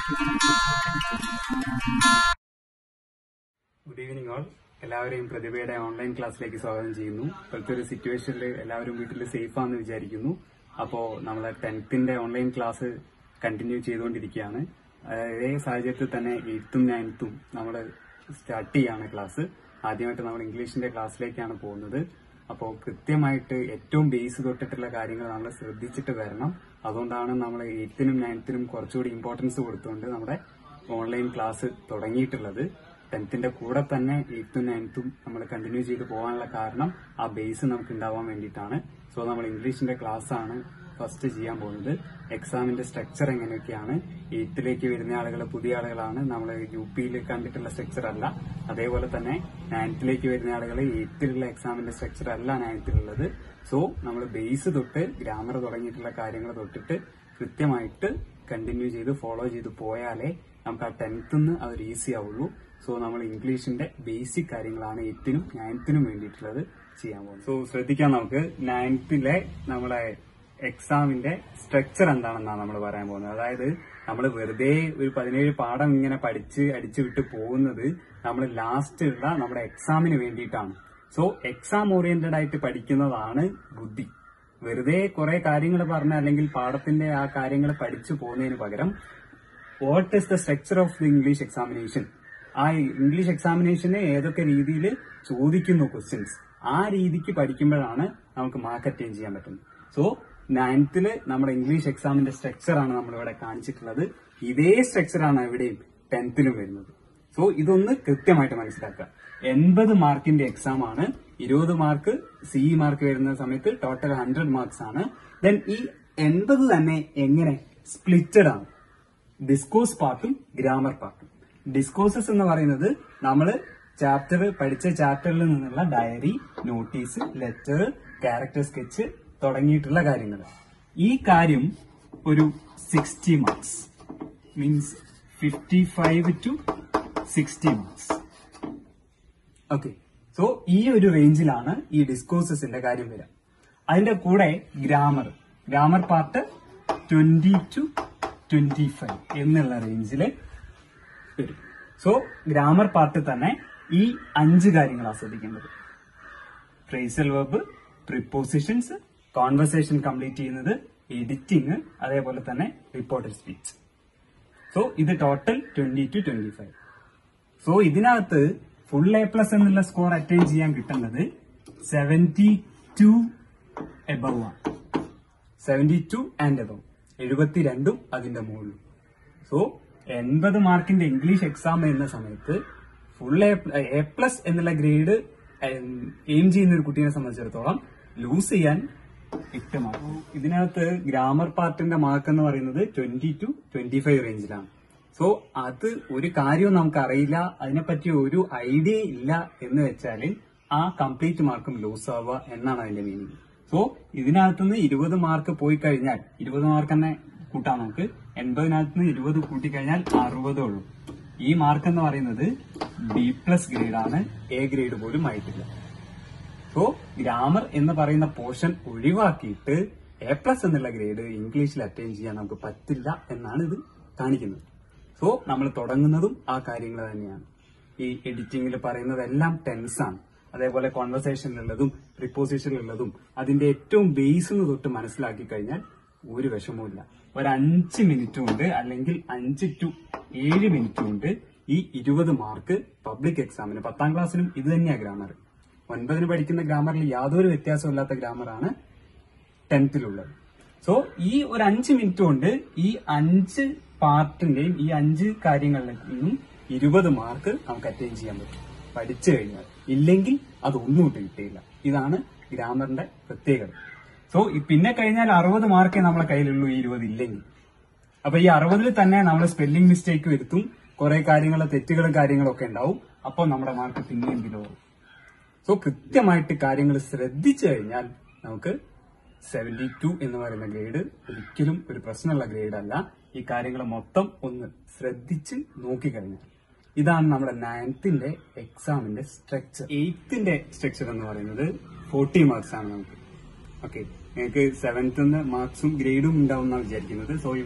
good evening all എല്ലാവരെയും പ്രതിഭയുടെ online ക്ലാസ്സിലേക്ക് സ്വാഗതം ചെയ്യുന്നു ഇപ്പോഴത്തെ ഒരു സിറ്റുവേഷനിൽ എല്ലാവരും വീട്ടിൽ സേഫ് ആണെന്ന് വിചാരിക്കുന്നു അപ്പോൾ നമ്മളെ ടെൻത്തിന്റെ ഓൺലൈൻ ക്ലാസ് കണ്ടിന്യൂ ചെയ്തുകൊണ്ടിരിക്കുകയാണ് അതായത് ഇതേ സാഹചര്യത്തിൽ തന്നെ എയ്ത്തും നയൻത്തും നമ്മൾ സ്റ്റാർട്ട് ചെയ്യാണ് ക്ലാസ് ആദ്യമായിട്ട് നമ്മൾ ഇംഗ്ലീഷിന്റെ ക്ലാസ്സിലേക്കാണ് പോകുന്നത് അപ്പോൾ കൃത്യമായിട്ട് ഏറ്റവും ബേസ് തൊട്ടിട്ടുള്ള കാര്യങ്ങൾ നമ്മൾ ശ്രദ്ധിച്ചിട്ട് വരണം അതുകൊണ്ടാണ് നമ്മൾ എയ്ത്തിനും നയൻത്തിനും കുറച്ചുകൂടി ഇമ്പോർട്ടൻസ് കൊടുത്തുകൊണ്ട് നമ്മുടെ ഓൺലൈൻ ക്ലാസ് തുടങ്ങിയിട്ടുള്ളത് ടെൻത്തിന്റെ കൂടെ തന്നെ എയ്ത്തും നയൻത്തും നമ്മൾ കണ്ടിന്യൂ ചെയ്ത് പോകാനുള്ള കാരണം ആ ബേസ് നമുക്ക് ഉണ്ടാവാൻ വേണ്ടിയിട്ടാണ് സോ നമ്മൾ ഇംഗ്ലീഷിന്റെ ക്ലാസ് ആണ് ഫസ്റ്റ് ചെയ്യാൻ പോകുന്നത് എക്സാമിന്റെ സ്ട്രക്ചർ എങ്ങനെയൊക്കെയാണ് എയ്ത്തിലേക്ക് വരുന്ന ആളുകൾ പുതിയ ആളുകളാണ് നമ്മൾ യു പിയിൽ കണ്ടിട്ടുള്ള സ്ട്രക്ചർ അല്ല അതേപോലെ തന്നെ നയൻത്തിലേക്ക് വരുന്ന ആളുകൾ എയ്ത്തിലുള്ള എക്സാമിന്റെ സ്ട്രക്ചർ അല്ല നയൻത്തിലുള്ളത് സോ നമ്മൾ ബേസ് തൊട്ട് ഗ്രാമർ തുടങ്ങിയിട്ടുള്ള കാര്യങ്ങൾ തൊട്ടിട്ട് കൃത്യമായിട്ട് കണ്ടിന്യൂ ചെയ്ത് ഫോളോ ചെയ്ത് പോയാലേ നമുക്ക് ആ ടെൻത്തിൽ അതൊരു ഈസി ആവുള്ളൂ സോ നമ്മൾ ഇംഗ്ലീഷിന്റെ ബേസിക് കാര്യങ്ങളാണ് എയ്ത്തിനും നയൻത്തിനും വേണ്ടിയിട്ടുള്ളത് ചെയ്യാൻ പോകുന്നത് സോ ശ്രദ്ധിക്കാം നമുക്ക് നയൻത്തിലെ നമ്മളെ എക്സാമിന്റെ സ്ട്രക്ചർ എന്താണെന്നാണ് നമ്മൾ പറയാൻ പോകുന്നത് അതായത് നമ്മൾ വെറുതെ ഒരു പതിനേഴ് പാഠം ഇങ്ങനെ പഠിച്ച് അടിച്ചു വിട്ട് പോകുന്നത് നമ്മൾ ലാസ്റ്റ് ഉള്ള നമ്മുടെ എക്സാമിന് വേണ്ടിയിട്ടാണ് സോ എക്സാം ഓറിയന്റഡ് ആയിട്ട് പഠിക്കുന്നതാണ് ബുദ്ധി വെറുതെ കുറെ കാര്യങ്ങൾ പറഞ്ഞ അല്ലെങ്കിൽ പാഠത്തിന്റെ ആ കാര്യങ്ങൾ പഠിച്ചു പോകുന്നതിന് പകരം what is the structure of the English examination ആ ഇംഗ്ലീഷ് എക്സാമിനേഷന് ഏതൊക്കെ രീതിയിൽ ചോദിക്കുന്നു ക്വസ്റ്റ്യൻസ് ആ രീതിക്ക് പഠിക്കുമ്പോഴാണ് നമുക്ക് മാർക്ക് അറ്റൈൻ ചെയ്യാൻ പറ്റുന്നത് സോ നയൻത്തില് നമ്മുടെ ഇംഗ്ലീഷ് എക്സാമിന്റെ സ്ട്രക്ചർ ആണ് നമ്മൾ ഇവിടെ കാണിച്ചിട്ടുള്ളത് ഇതേ സ്ട്രക്ചർ ആണ് ഇവിടെയും ടെൻത്തിലും വരുന്നത് സോ ഇതൊന്ന് കൃത്യമായിട്ട് മനസ്സിലാക്കുക എൺപത് മാർക്കിന്റെ എക്സാം ആണ് ഇരുപത് മാർക്ക് സി മാർക്ക് വരുന്ന സമയത്ത് ടോട്ടൽ ഹൺഡ്രഡ് മാർക്സ് ആണ് ദെൻ ഈ എൺപത് തന്നെ എങ്ങനെ സ്പ്ലിറ്റഡ് ആണ് ഡിസ്കോസ് പാർട്ടും ഗ്രാമർ പാർട്ടും ഡിസ്കോസസ് എന്ന് പറയുന്നത് നമ്മൾ ചാപ്റ്റർ പഠിച്ച ചാപ്റ്ററിൽ നിന്നുള്ള diary notice letter character sketch തുടങ്ങിയിട്ടുള്ള കാര്യങ്ങൾ ഈ കാര്യം ഒരു sixty marks means fifty five to sixty marks okay so ഈ ഒരു റേഞ്ചിലാണ് ഈ ഡിസ്കോസസിന്റെ കാര്യം വരിക അതിന്റെ കൂടെ grammar grammar part twenty two twenty five എന്നുള്ള റേഞ്ചിൽ വരും സോ ഗ്രാമർ പാർട്ട് തന്നെ ഈ അഞ്ച് കാര്യങ്ങൾ ആസ്വദിക്കേണ്ടത് phrasal verb prepositions conversation complete ചെയ്യുന്നത് എഡിറ്റിംഗ് അതേപോലെ തന്നെ റിപ്പോർട്ടഡ് സ്പീച്ച് സോ ഇത് total twenty two twenty five so ഇതിനകത്ത് ഫുൾ എ പ്ലസ് എന്നുള്ള സ്കോർ അറ്റൈൻ ചെയ്യാൻ കിട്ടുന്നത് സെവന്റി ടു എബവ് ആണ് സെവന്റി ടു ആൻഡ് എബവ് എഴുപത്തിരണ്ടും അതിന്റെ മുകളിലും സോ എൺപത് മാർക്കിന്റെ ഇംഗ്ലീഷ് എക്സാം എന്ന സമയത്ത് ഫുൾ എ പ്ലസ് എന്നുള്ള ഗ്രേഡ് എയിം ചെയ്യുന്ന ഒരു കുട്ടീനെ സംബന്ധിച്ചിടത്തോളം ലൂസ് ചെയ്യാൻ എട്ട് മാർക്ക് ഇതിനകത്ത് ഗ്രാമർ പാർട്ടിന്റെ മാർക്ക് എന്ന് പറയുന്നത് ട്വന്റി ടു ട്വന്റി ഫൈവ് റേഞ്ചിലാണ് സോ അത് ഒരു കാര്യവും നമുക്ക് അറിയില്ല അതിനെപ്പറ്റി ഒരു ഐഡിയ ഇല്ല എന്ന് വെച്ചാൽ ആ കംപ്ലീറ്റ് മാർക്കും ലൂസ് ആവുക എന്നാണ് അതിന്റെ മീനിങ് സോ ഇതിനകത്തുനിന്ന് ഇരുപത് മാർക്ക് പോയി കഴിഞ്ഞാൽ ഇരുപത് മാർക്ക് തന്നെ കൂട്ടാം നമുക്ക് എൺപതിനകത്ത് നിന്ന് ഇരുപത് കൂട്ടിക്കഴിഞ്ഞാൽ അറുപതേ ഉള്ളൂ ഈ മാർക്ക് എന്ന് പറയുന്നത് ബി പ്ലസ് ഗ്രേഡ് ആണ് എ ഗ്രേഡ് പോലും ആയിട്ടില്ല സോ ഗ്രാമർ എന്ന് പറയുന്ന പോർഷൻ ഒഴിവാക്കിയിട്ട് എ പ്ലസ് എന്നുള്ള ഗ്രേഡ് ഇംഗ്ലീഷിൽ അറ്റൈൻ ചെയ്യാൻ നമുക്ക് പറ്റില്ല എന്നാണ് ഇത് കാണിക്കുന്നത് സോ നമ്മൾ തുടങ്ങുന്നതും ആ കാര്യങ്ങൾ തന്നെയാണ് ഈ എഡിറ്റിംഗിൽ പറയുന്നതെല്ലാം ടെൻസ് ആണ് അതേപോലെ കോൺവെർസേഷനിലുള്ളതും പ്രിപ്പോസിഷനിലുള്ളതും അതിന്റെ ഏറ്റവും ബേസ് തൊട്ട് മനസ്സിലാക്കി കഴിഞ്ഞാൽ ഒരു വിഷമവുമില്ല ഒരു അഞ്ച് മിനിറ്റ് കൊണ്ട് അല്ലെങ്കിൽ അഞ്ച് ടു ഏഴ് മിനിറ്റ് കൊണ്ട് ഈ ഇരുപത് മാർക്ക് പബ്ലിക് എക്സാമിന് പത്താം ക്ലാസ്സിനും ഇത് തന്നെയാണ് ഗ്രാമർ ഒൻപതിന് പഠിക്കുന്ന ഗ്രാമറിൽ യാതൊരു വ്യത്യാസമില്ലാത്ത ഗ്രാമറാണ് ടെൻത്തിലുള്ളത് സോ ഈ ഒരു അഞ്ച് മിനിറ്റ് കൊണ്ട് ഈ അഞ്ച് പാർട്ടിന്റെയും ഈ അഞ്ച് കാര്യങ്ങളിൽ നിന്നും ഇരുപത് മാർക്ക് നമുക്ക് അറ്റൈൻ ചെയ്യാൻ പറ്റും പഠിച്ചു കഴിഞ്ഞാൽ ഇല്ലെങ്കിൽ അത് ഒന്നും ഇട്ട് കിട്ടിയില്ല ഇതാണ് ഗ്രാമറിന്റെ പ്രത്യേകത സോ പിന്നെ കഴിഞ്ഞാൽ അറുപത് മാർക്കേ നമ്മളെ കയ്യിലുള്ളൂ ഈ ഇരുപത് ഇല്ലെങ്കിൽ അപ്പൊ ഈ അറുപതിൽ തന്നെ നമ്മൾ സ്പെല്ലിംഗ് മിസ്റ്റേക്ക് വരുത്തും കുറെ കാര്യങ്ങൾ തെറ്റുകളും കാര്യങ്ങളും ഒക്കെ ഉണ്ടാവും അപ്പോൾ നമ്മുടെ മാർക്ക് പിന്നെയും ബിലോ സോ കൃത്യമായിട്ട് കാര്യങ്ങൾ ശ്രദ്ധിച്ചു കഴിഞ്ഞാൽ നമുക്ക് സെവന്റി ടു എന്ന് പറയുന്ന ഗ്രേഡ് ഒരിക്കലും ഒരു പ്രശ്നമുള്ള ഗ്രേഡ് അല്ല ഈ കാര്യങ്ങൾ മൊത്തം ഒന്ന് ശ്രദ്ധിച്ച് നോക്കിക്കഴിഞ്ഞാൽ ഇതാണ് നമ്മുടെ നയൻത്തിന്റെ എക്സാമിന്റെ സ്ട്രക്ചർ എയ്ത്തിന്റെ സ്ട്രക്ചർ എന്ന് പറയുന്നത് ഫോർട്ടി മാർക്സ് ആണ് നമുക്ക് ഓക്കെ നിങ്ങൾക്ക് സെവൻത്ത് മാർക്സും ഗ്രേഡും ഉണ്ടാവും എന്നാണ് വിചാരിക്കുന്നത് സോ ഇവിടെ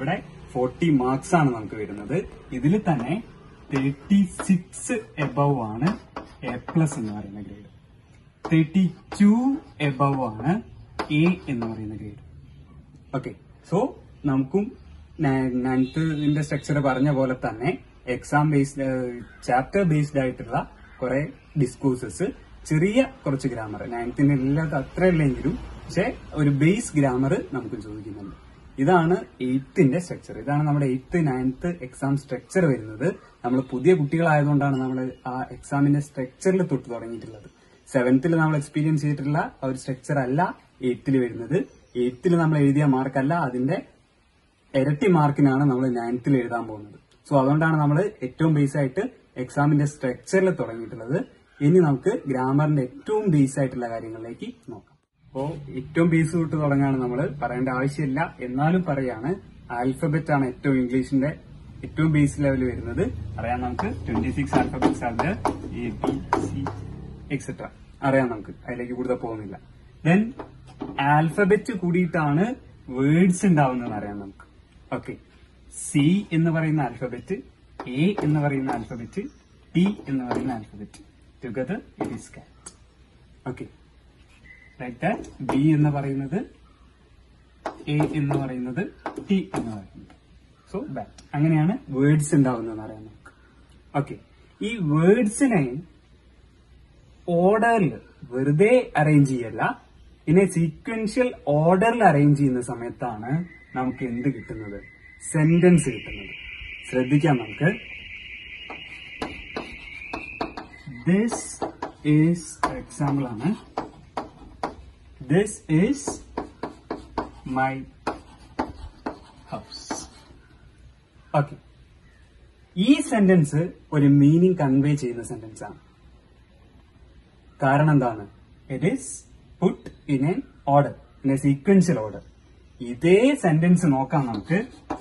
ഫോർട്ടി മാർക്സ് ആണ് നമുക്ക് വരുന്നത് ഇതിൽ തന്നെ തേർട്ടി സിക്സ് എബവ് ആണ് എ പ്ലസ് എന്ന് പറയുന്ന ഗ്രേഡ് തേർട്ടി ടു എബവ് ആണ് എ എന്ന് പറയുന്ന ഗ്രേഡ് ഓക്കെ സോ നമുക്കും നയൻത്തിന്റെ സ്ട്രക്ചർ പറഞ്ഞ പോലെ തന്നെ എക്സാം ബേസ്ഡ് ചാപ്റ്റർ ബേസ്ഡ് ആയിട്ടുള്ള കുറെ ഡിസ്കോഴ്സസ് ചെറിയ കുറച്ച് ഗ്രാമർ നയൻത്തിന് ഇല്ലാത്ത അത്ര ഇല്ലെങ്കിലും പക്ഷെ ഒരു ബേസ് ഗ്രാമർ നമുക്ക് ചോദിക്കുന്നുണ്ട് ഇതാണ് എയ്ത്തിന്റെ സ്ട്രക്ചർ ഇതാണ് നമ്മുടെ എയ്ത്ത് നയൻത്ത് എക്സാം സ്ട്രക്ചർ വരുന്നത് നമ്മൾ പുതിയ കുട്ടികളായതുകൊണ്ടാണ് നമ്മൾ ആ എക്സാമിന്റെ സ്ട്രക്ചറിൽ തൊട്ട് തുടങ്ങിയിട്ടുള്ളത് സെവൻത്തിൽ നമ്മൾ എക്സ്പീരിയൻസ് ചെയ്തിട്ടുള്ള ആ ഒരു സ്ട്രക്ചർ അല്ല എയ്ത്തിൽ വരുന്നത് എയ്ത്തിൽ നമ്മൾ എഴുതിയ മാർക്കല്ല അതിന്റെ ഇരട്ടി മാർക്കിനാണ് നമ്മൾ നയൻത്തിൽ എഴുതാൻ പോകുന്നത് സോ അതുകൊണ്ടാണ് നമ്മൾ ഏറ്റവും ബേസ് ആയിട്ട് എക്സാമിന്റെ സ്ട്രക്ചറിൽ തുടങ്ങിയിട്ടുള്ളത് ഇനി നമുക്ക് ഗ്രാമറിന്റെ ഏറ്റവും ബേസ് ആയിട്ടുള്ള കാര്യങ്ങളിലേക്ക് നോക്കാം അപ്പോ ഏറ്റവും ബേസ് തൊട്ട് തുടങ്ങാണ് നമ്മൾ പറയേണ്ട ആവശ്യമില്ല എന്നാലും പറയാണ് ആൽഫബറ്റ് ആണ് ഏറ്റവും ഇംഗ്ലീഷിന്റെ ഏറ്റവും ബേസ് ലെവൽ വരുന്നത് അറിയാം നമുക്ക് ട്വന്റി സിക്സ് ആൽഫബറ്റ്സ് ആണ് എ ബി സി എക്സെട്ര അറിയാം നമുക്ക് അതിലേക്ക് കൂടുതൽ പോകുന്നില്ല ദെൻ ആൽഫബറ്റ് കൂടിയിട്ടാണ് വേർഡ്സ് ഉണ്ടാവുന്നതെന്ന് അറിയാം നമുക്ക് ഓക്കെ സി എന്ന് പറയുന്ന ആൽഫബറ്റ് എ എന്ന് പറയുന്ന ആൽഫബറ്റ് ടി എന്ന് പറയുന്ന alphabet together it is cat okay like that B എന്ന് പറയുന്നത് എ എന്ന് പറയുന്നത് ടി എന്ന് പറയുന്നത് സോ ബാറ്റ് അങ്ങനെയാണ് വേർഡ്സ് ഉണ്ടാവുന്നതെന്ന് അറിയാം നമുക്ക് ഓക്കെ ഈ വേർഡ്സിനെ ഓർഡറിൽ വെറുതെ അറേഞ്ച് ചെയ്യല്ല ഇതിനെ സീക്വൻഷ്യൽ ഓർഡറിൽ അറേഞ്ച് ചെയ്യുന്ന സമയത്താണ് നമുക്ക് എന്ത് കിട്ടുന്നത് സെന്റൻസ് കിട്ടുന്നത് ശ്രദ്ധിക്കാം നമുക്ക് ദിസ് ഈസ് എക്സാമ്പിൾ ആണ് this is my house okay ഈ സെന്റൻസ് ഒരു മീനിങ് കൺവേ ചെയ്യുന്ന സെന്റൻസ് ആണ് കാരണം എന്താണ് it is put in an order in a sequential order ഇതേ സെന്റൻസ് നോക്കാം നമുക്ക്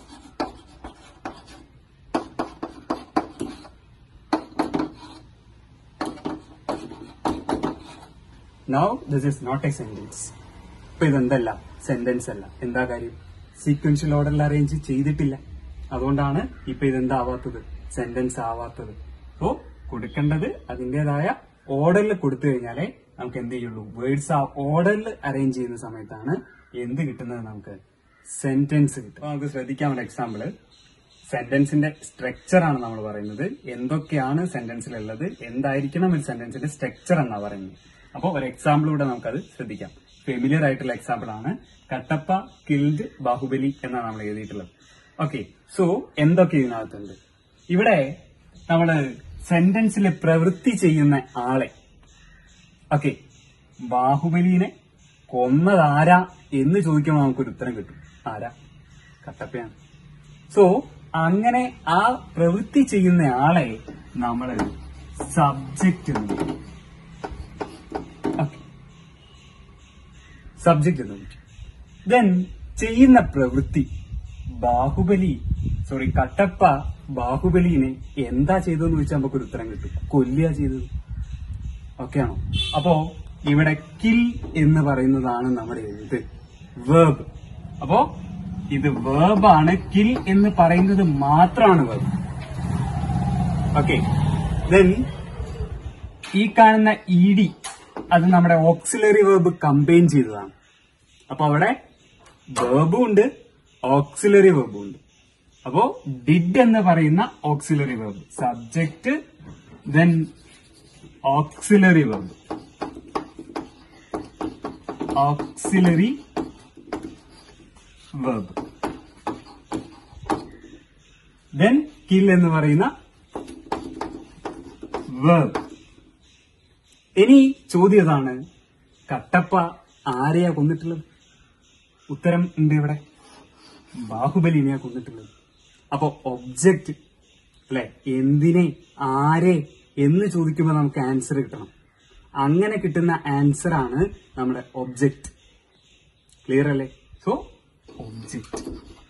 now this is not a sentence ഇപ്പൊ ഇതെന്തല്ല സെന്റൻസ് അല്ല എന്താ കാര്യം സീക്വൻഷ്യൽ ഓർഡറിൽ അറേഞ്ച് ചെയ്തിട്ടില്ല അതുകൊണ്ടാണ് ഇപ്പൊ ഇതെന്താവാത്തത് സെന്റൻസ് ആവാത്തത് സോ കൊടുക്കേണ്ടത് അതിന്റേതായ ഓർഡറിൽ കൊടുത്തു കഴിഞ്ഞാലേ നമുക്ക് എന്ത് ചെയ്യുള്ളൂ വേർഡ്സ് ആ ഓർഡറിൽ അറേഞ്ച് ചെയ്യുന്ന സമയത്താണ് എന്ത് കിട്ടുന്നത് നമുക്ക് സെന്റൻസ് കിട്ടും അപ്പൊ നമുക്ക് ശ്രദ്ധിക്കാം ഒരു എക്സാമ്പിള് സെന്റൻസിന്റെ സ്ട്രക്ചർ ആണ് നമ്മൾ പറയുന്നത് എന്തൊക്കെയാണ് സെന്റൻസിലുള്ളത് എന്തായിരിക്കണം ഒരു സെന്റൻസിന്റെ സ്ട്രക്ചർ എന്നാ പറയുന്നത് അപ്പോൾ ഒരു എക്സാമ്പിളിലൂടെ നമുക്കത് ശ്രദ്ധിക്കാം ഫെമിലിയർ ആയിട്ടുള്ള എക്സാമ്പിൾ ആണ് കട്ടപ്പ കിൽഡ് ബാഹുബലി എന്നാണ് നമ്മൾ എഴുതിയിട്ടുള്ളത് ഓക്കെ സോ എന്തൊക്കെ ഇതിനകത്തുണ്ട് ഇവിടെ നമ്മള് സെന്റൻസിൽ പ്രവൃത്തി ചെയ്യുന്ന ആളെ ഓക്കെ ബാഹുബലിനെ കൊന്നതാരാ എന്ന് ചോദിക്കുമ്പോൾ നമുക്കൊരു ഉത്തരം കിട്ടും ആരാ കട്ടപ്പയാണ് സോ അങ്ങനെ ആ പ്രവൃത്തി ചെയ്യുന്ന ആളെ നമ്മള് സബ്ജക്റ്റ് എന്ന് വിളിക്കും സബ്ജക്റ്റ് എന്ന് വിളിക്കും ദെൻ ചെയ്യുന്ന പ്രവൃത്തി ബാഹുബലി സോറി കട്ടപ്പ ബാഹുബലിനെ എന്താ ചെയ്തതെന്ന് ചോദിച്ചാൽ നമുക്കൊരു ഉത്തരം കിട്ടും കൊല്ലുക ചെയ്തത് ഓക്കെ ആണോ അപ്പോ ഇവിടെ കിൽ എന്ന് പറയുന്നതാണ് നമ്മുടെ എന്ത് വേർബ് അപ്പോ ഇത് വേർബ് ആണ് കിൽ എന്ന് പറയുന്നത് മാത്രമാണ് വേർബ് ഓക്കെ ദെൻ ഈ കാണുന്ന ഇ ഡി അത് നമ്മുടെ ഓക്സിലറി വേർബ് കമ്പൈൻ ചെയ്തതാണ് അപ്പൊ അവിടെ വേർബും ഉണ്ട് ഓക്സിലറി വേർബും ഉണ്ട് അപ്പോ ഡിഡ് എന്ന് പറയുന്ന auxiliary verb subject then auxiliary verb auxiliary verb then kill എന്ന് പറയുന്ന വേർബ് ഇനി ചോദ്യം ഇതാണ് കട്ടപ്പ ആരെയാ കൊന്നിട്ടുള്ളത് ഉത്തരം ഉണ്ട് ഇവിടെ ബാഹുബലിനെയാ കൊന്നിട്ടുള്ളത് അപ്പൊ ഒബ്ജക്റ്റ് അല്ലെ എന്തിനെ ആരെ എന്ന് ചോദിക്കുമ്പോൾ നമുക്ക് ആൻസർ കിട്ടണം അങ്ങനെ കിട്ടുന്ന ആൻസർ ആണ് നമ്മുടെ ഒബ്ജക്റ്റ് ക്ലിയർ അല്ലേ സോ ഒബ്ജക്റ്റ്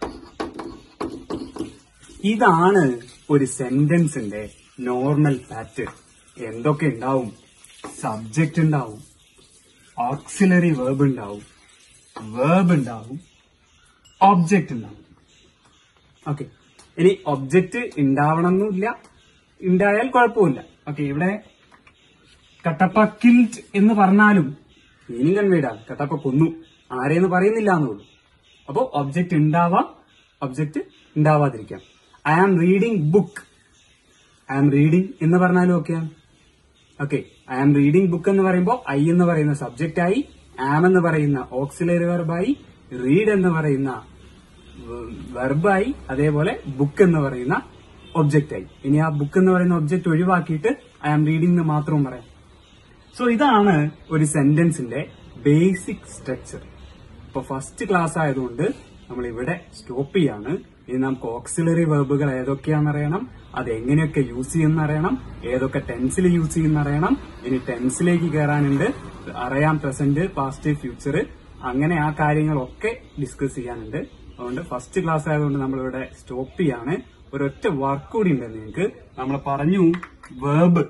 ഇതാണ് ഒരു സെന്റൻസിന്റെ നോർമൽ പാറ്റേൺ എന്തൊക്കെ ഉണ്ടാവും സബ്ജക്റ്റ് ഉണ്ടാവും ഓക്സിലറി വേർബ് ഉണ്ടാവും വേർബ് ഉണ്ടാവും ഒബ്ജക്റ്റ് ഉണ്ടാവും ഓക്കെ ഇനി ഒബ്ജക്റ്റ് ഉണ്ടാവണമെന്നില്ല ഉണ്ടായാൽ കുഴപ്പമില്ല ഓക്കെ ഇവിടെ കട്ടപ്പ കിൽറ്റ് എന്ന് പറഞ്ഞാലും മീനിങ് കൺവേഡാ കട്ടപ്പ കൊന്നു ആരെയെന്ന് പറയുന്നില്ല എന്നുള്ളൂ അപ്പോ ഒബ്ജക്റ്റ് ഉണ്ടാവാം ഒബ്ജക്റ്റ് ഉണ്ടാവാതിരിക്കാം I am reading book I am reading എന്ന് പറഞ്ഞാലും ഓക്കെയാണ് okay I am reading book എന്ന് പറയുമ്പോൾ ഐ എന്ന് പറയുന്ന സബ്ജക്റ്റ് ആയി ആം എന്ന് പറയുന്ന ഓക്സിലറി വെർബായി റീഡ് എന്ന് പറയുന്ന വെർബായി അതേപോലെ ബുക്ക് എന്ന് പറയുന്ന ഒബ്ജക്റ്റ് ആയി ഇനി ആ ബുക്ക് എന്ന് പറയുന്ന ഒബ്ജക്റ്റ് ഒഴിവാക്കിയിട്ട് ഐ ആം റീഡിംഗ് എന്ന് മാത്രം പറയാം സോ ഇതാണ് ഒരു സെന്റൻസിന്റെ ബേസിക് സ്ട്രക്ചർ ഇപ്പൊ ഫസ്റ്റ് ക്ലാസ് ആയതുകൊണ്ട് നമ്മൾ ഇവിടെ സ്റ്റോപ്പ് ചെയ്യാണ് ഇനി നമുക്ക് ഓക്സിലറി വെർബുകൾ ഏതൊക്കെയാണെന്ന് അറിയണം അത് എങ്ങനെയൊക്കെ യൂസ് ചെയ്യുന്ന അറിയണം ഏതൊക്കെ ടെൻസിൽ യൂസ് ചെയ്യുന്ന അറിയണം ഇനി ടെൻസിലേക്ക് കയറാനുണ്ട് അറിയാം പ്രസന്റ് പാസ്റ്റ് ഫ്യൂച്ചർ അങ്ങനെ ആ കാര്യങ്ങളൊക്കെ ഡിസ്കസ് ചെയ്യാനുണ്ട് അതുകൊണ്ട് ഫസ്റ്റ് ക്ലാസ് ആയതുകൊണ്ട് നമ്മൾ ഇവിടെ സ്റ്റോപ്പ് ചെയ്യാണ് ഒരൊറ്റ വർക്ക് കൂടി ഉണ്ട് നിങ്ങൾക്ക് നമ്മൾ പറഞ്ഞു വേർബ്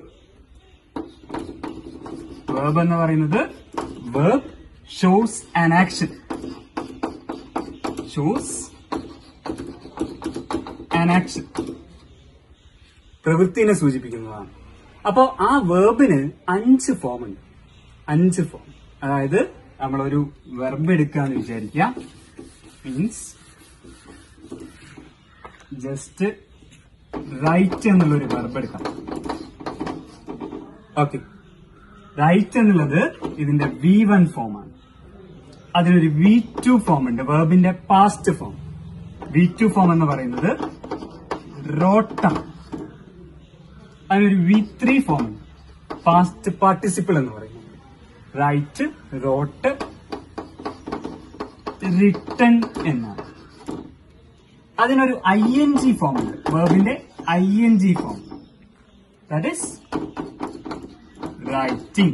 വേർബ് എന്ന് പറയുന്നത് verb shows an action shows an action പ്രവൃത്തിനെ സൂചിപ്പിക്കുന്നതാണ് അപ്പോ ആ വേർബിന് അഞ്ച് ഫോം ഉണ്ട് അഞ്ച് ഫോം അതായത് നമ്മളൊരു വെർബ് എടുക്കാന്ന് വിചാരിക്കുക മീൻസ് ജസ്റ്റ് റൈറ്റ് എന്നുള്ളൊരു വെർബ് എടുക്കാം ഓക്കെ റൈറ്റ് എന്നുള്ളത് ഇതിന്റെ വി വൺ ഫോം ആണ് അതിനൊരു വി ടു ഫോം ഉണ്ട് വെർബിന്റെ past form V two form എന്ന് പറയുന്നത് റോട്ടം അതിനൊരു വി ത്രീ ഫോം ഉണ്ട് പാസ്റ്റ് പാർട്ടിസിപ്പിൾ എന്ന് പറയുന്നത് റൈറ്റ് റോട്ട് റിട്ടൺ എന്നാണ് അതിനൊരു ഐ എൻ ജി ഫോം ഉണ്ട് വെർബിന്റെ I N G form that is writing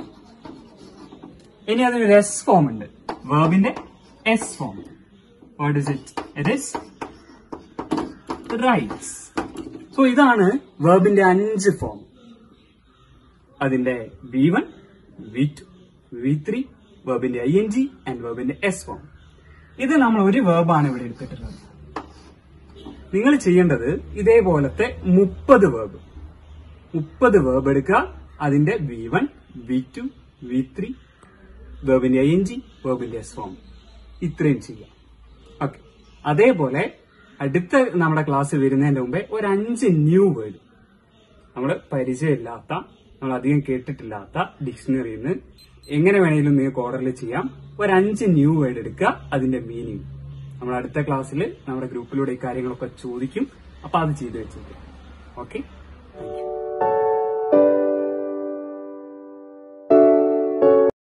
ഇനി അതിനൊരു എസ് ഫോം ഉണ്ട് വേർബിന്റെ S form what is it it is writes so ഇതാണ് വേർബിന്റെ അഞ്ച് ഫോം അതിന്റെ V one V two V three വേർബിന്റെ ഐ എൻ ജി ആൻഡ് വേർബിന്റെ എസ് ഫോം ഇത് നമ്മൾ ഒരു വേർബാണ് ഇവിടെ എടുത്തിട്ടുള്ളത് നിങ്ങൾ ചെയ്യേണ്ടത് ഇതേപോലത്തെ മുപ്പത് വേർബ് മുപ്പത് വേർബ് എടുക്കുക അതിന്റെ V one V two V three വേർബിന്റെ ഐ എൻ ജി വേർബിന്റെ എസ് ഫോം ഇത്രയും ചെയ്യാം ഓക്കെ അതേപോലെ അടുത്ത നമ്മുടെ ക്ലാസ് വരുന്നതിന്റെ മുമ്പേ ഒരു അഞ്ച് ന്യൂ വേർഡ് നമ്മൾ പരിചയമില്ലാത്ത നമ്മൾ അധികം കേട്ടിട്ടില്ലാത്ത ഡിക്ഷണറിയിൽ നിന്ന് എങ്ങനെ വേണമെങ്കിലും നിങ്ങൾക്ക് ഓർഡറിൽ ചെയ്യാം ഒരു അഞ്ച് ന്യൂ വേർഡ് എടുക്കുക അതിന്റെ മീനിങ് നമ്മൾ അടുത്ത ക്ലാസ്സിൽ നമ്മുടെ ഗ്രൂപ്പിലൂടെ ഈ കാര്യങ്ങളൊക്കെ ചോദിക്കും അപ്പൊ അത് ചെയ്തു വെച്ചേക്കാം ഓക്കെ താങ്ക് യു